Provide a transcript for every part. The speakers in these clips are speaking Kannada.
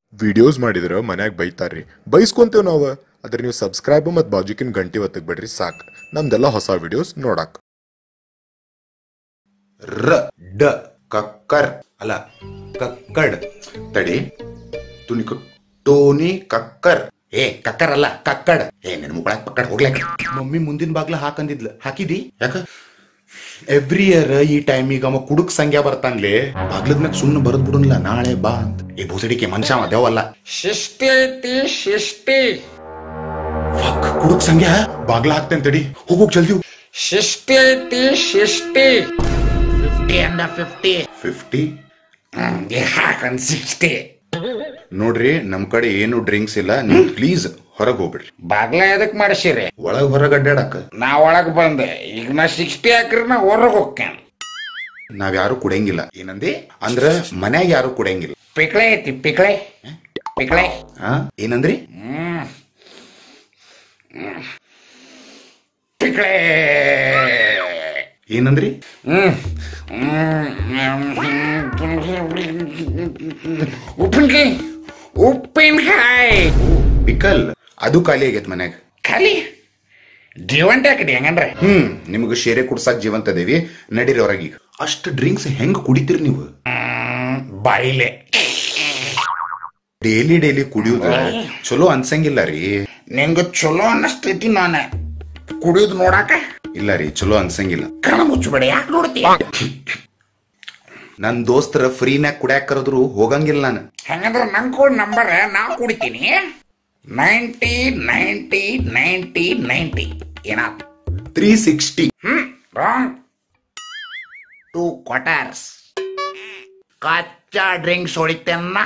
ವಿಡಿಯೋಸ್ ಮಾಡಿದ್ರೆ ಮನ್ಯಾಗ ಬೈತಾರ್ರಿ ಬೈಸ್ಕೊಂತೇವ್ ನಾವು ಅದ್ರ ನೀವು ಸಬ್ಸ್ಕ್ರೈಬ್ ಮತ್ತು ಬಾಜುಕಿನ ಗಂಟೆ ಒತ್ತಕ್ ಬಿಡ್ರಿ ಸಾಕು ನಮ್ದೆಲ್ಲ ಹೊಸ ವಿಡಿಯೋಸ್ ನೋಡಾಕ್ ರ ಡ ಕಕ್ಕರ್ ಅಲ್ಲ ಕಕ್ಕಡ್ ತಡಿ ತುನಿಕ ಟೋನಿ ಕಕ್ಕರ್ ಏ ಕಕ್ಕರ್ ಅಲ್ಲ ಕಕ್ಕಡ್ ಏ ನಿನ್ ಮುಗಳಾಕ್ ಪಕ್ಕಡ್ ಹೋಗ್ಲಾಕ ಮಮ್ಮಿ ಮುಂದಿನ ಬಾಗ್ಲ ಹಾಕಂದಿದ್ಲ ಹಾಕಿದಿ ಯಾಕ ಎವ್ರಿ ಇಯರ್ ಈ ಟೈಮಿಗೆ ಅವ ಕುಡುಕ್ ಸಂಖ್ಯಾ ಬರ್ತಾನ್ಲೆ ಬಾಗ್ಲದ ಮ್ಯಾಗ ಸುಮ್ಮನೆ ಬರದ್ ಬಿಡುನ್ಲ ನಾಳೆ ಬಾ ಅಂತ ಏ ಭೂಸಡಿಕೆ ಮನುಷ್ಯ ಅವ ದೇವಲ್ಲ ಶಿಷ್ಟಿ ಐತಿ ಶಿಷ್ಟಿ ಫಕ್ ಕುಡುಕ್ ಸಂಖ್ಯಾ ಬಾಗ್ಲ ಹಾಕ್ತೇನ್ ತಡಿ ಹೋಗೋಗ್ ಜಲ್ದಿ ಶಿಷ್ಟಿ ಐತಿ ಶಿಷ್ಟಿ ಫಿಫ್ಟಿ ಅಂದ ಫಿಫ್ಟಿ ಫಿಫ್ಟಿ ಹಾಕನ್ ಸಿಕ್ಸ್ಟಿ ನೋಡ್ರಿ ನಮ್ ಕಡೆ ಏನು ಡ್ರಿಂಕ್ಸ್ ಇಲ್ಲ ನೀವು ಪ್ಲೀಸ್ ಹೊರಗ್ ಹೋಗ್ಬಿಡ್ರಿ ಬಾಗ್ಲ ಎದಕ್ ಮಾಡಿಸಿರಿ ಒಳಗ್ ಹೊರಗ್ ಅಡ್ಡಾಡಕ ನಾ ಒಳಗ್ ಬಂದೆ ಈಗ ನಾ ಸಿಕ್ಸ್ಟಿ ಹಾಕ್ರಿ ನಾ ಹೊರಗ್ ಹೋಗ್ತೇನೆ ನಾವ್ ಯಾರು ಕುಡಿಯಂಗಿಲ್ಲ ಏನಂದಿ ಅಂದ್ರ ಮನ್ಯಾಗ ಯಾರು ಕುಡಿಯಂಗಿಲ್ಲ ಪಿಕ್ಳೆ ಐತಿ ಪಿಕ್ಳೆ ಪಿಕ್ಳೆ ಆ ಏನಂದ್ರಿ ಹ್ಮ್ ಹ್ಮ್. ಪಿಕ್ಳೆ ಏನಂದ್ರಿ ಹ್ಮ್ ಉಪ್ಪಿನಕಾಯಿ ಉಪ್ಪಿನಕಾಯಿ ಪಿಕಲ್ ಅದು ಖಾಲಿ ಆಗೈತ್ ಮನ್ಯಾಗ ಖಾಲಿ ಜೀವಂಟ ಕಡಿ ಹೆಂಗಂದ್ರೆ ಹ್ಮ್ ನಿಮ್ಗ ಶೇರೆ ಕುಡ್ಸಾಕ್ ಜೀವಂತ ದೇವಿ ನಡೀರಿ ಹೊರಗೀಗ ಅಷ್ಟ್ ಡ್ರಿಂಕ್ಸ್ ಹೆಂಗ್ ಕುಡಿತೀರಿ ನೀವು ಬಾಯಿಲೆ ಡೈಲಿ ಡೈಲಿ ಕುಡಿಯೋದು ಚಲೋ ಅನ್ಸಂಗಿಲ್ಲ ರೀ ನಿಂಗ ಚಲೋ ಅನ್ನಸ್ತೈತಿ ನಾನು ಕುಡಿಯೋದು ನೋಡಾಕ ಇಲ್ಲ ರೀ ಚಲೋ ಅನ್ಸಂಗಿಲ್ಲ ಕಣ ಮುಚ್ಚಬೇಡ ಯಾಕೆ ನೋಡ್ತಿ ನನ್ ದೋಸ್ತರ ಫ್ರೀನ್ಯಾಗ ಕುಡ್ಯಾಕ ಕರೆದ್ರು ಹೋಗಂಗಿಲ್ಲ ನಾನು ಹಂಗಂದ್ರೆ ನಂಗೆ ಕೊಡ್ ನಂಬರ್ ನಾ ಕುಡಿತೀನಿ ನೈಂಟಿ ನೈಂಟಿ ನೈಂಟಿ ನೈಂಟಿ ಏನ three sixty hmm wrong two quarters ಕಚ್ಚಾ ಡ್ರಿಂಕ್ಸ್ ಹೊಡಿತೇನ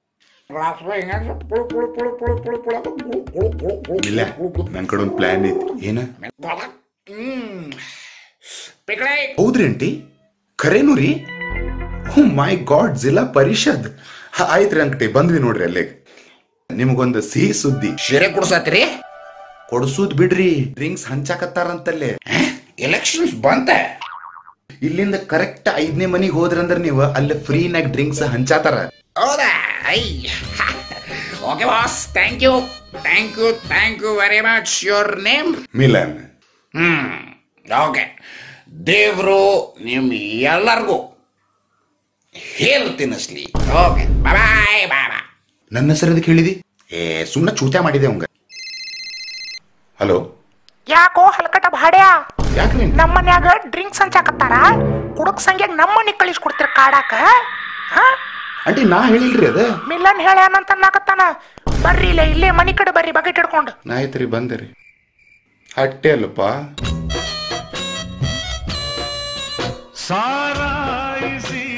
ಇಲ್ಲ ನನ್ ಕಡೆ ಒಂದ್ ಪ್ಲಾನ್ ಐತಿ ಏನ ಹ್ಮ್ ಪಿಕ್ಳೆ ಹೌದ್ರಿ ಅಂಟಿ ಖರೇನು ರೀ ಓ ಮೈ ಗಾಡ್ ಜಿಲ್ಲಾ ಪರಿಷದ್ ಹ, ಆಯ್ತ್ರಿ ಅಂಕಟಿ ಬಂದ್ವಿ ನೋಡ್ರಿ ಅಲ್ಲೇ ನಿಮಗೊಂದು ಸಿಹಿ ಸುದ್ದಿ ಶಿರೆ ಕುಡ್ಸತ್ರಿ ಕೊಡ್ಸುದ್ ಬಿಡ್ರಿ ಡ್ರಿಂಕ್ಸ್ ಹಂಚಾಕತ್ತಾರಂತಲ್ಲೇ ಎಲೆಕ್ಷನ್ಸ್ ಬಂತ ಇಲ್ಲಿಂದ ಕರೆಕ್ಟ್ ಐದನೇ ಮನಿಗ್ ಹೋದ್ರಂದ್ರ ನೀವು ಅಲ್ಲಿ ಫ್ರೀನಾಗ ಡ್ರಿಂಕ್ಸ್ ಹಂಚಾತಾರ ಹೌದಾ ಐ okay boss thank you thank you thank you very much your name Milan hmm okay ದೇವ್ರು ನಿಮ್ ಎಲ್ಲರಿಗೂ ಹೇಳು ತಿನ್ನಿಸ್ಲಿ ಓಕೆ ಬಾಯ್ ಬಾಯ್ ಬಾಯ್ ನನ್ನ ಹೆಸರು ಅದಕ್ಕೆ ಹೇಳಿದಿ ಏ ಸುಮ್ಮನೆ ಚೂತ್ಯ ಮಾಡಿದೆ ಅವಂಗ ಹಲೋ ಯಾಕೋ ಹಲ್ಕಟ ಭಾಡ್ಯಾ ಯಾಕ್ರಿ ನಮ್ಮ ಮನ್ಯಾಗ ಡ್ರಿಂಕ್ಸ್ ಹಂಚಾಕತ್ತಾರ ಕುಡಕ್ ಸಂಗ್ಯಾಗ ನಮ್ಮ ಮನಿಗ್ ಕಳಿಸ್ಕೊಡ್ತೀರ ಕಾಡಾಕ ಹಾ ಅಂಟಿ ನಾ ಹೇಳಿಲ್ರಿ ಅದ ಮಿಲ್ಲನ್ ಹೇಳ್ಯಾನಂತ ಅನ್ನಕತ್ತಾನ ಬರ್ರಿ ಇಲ್ಲೇ ಇಲ್ಲೇ ಮನಿ ಕಡೆ ಬರ್ರಿ ಬಕೆಟ್ ಹಿಡ್ಕೊಂಡು ನಾ ಆಯ್ತ್ರಿ ಬಂದರಿ ಹಟ್ಟೆ ಅಲ್ಲಪ್ಪ सारा इसी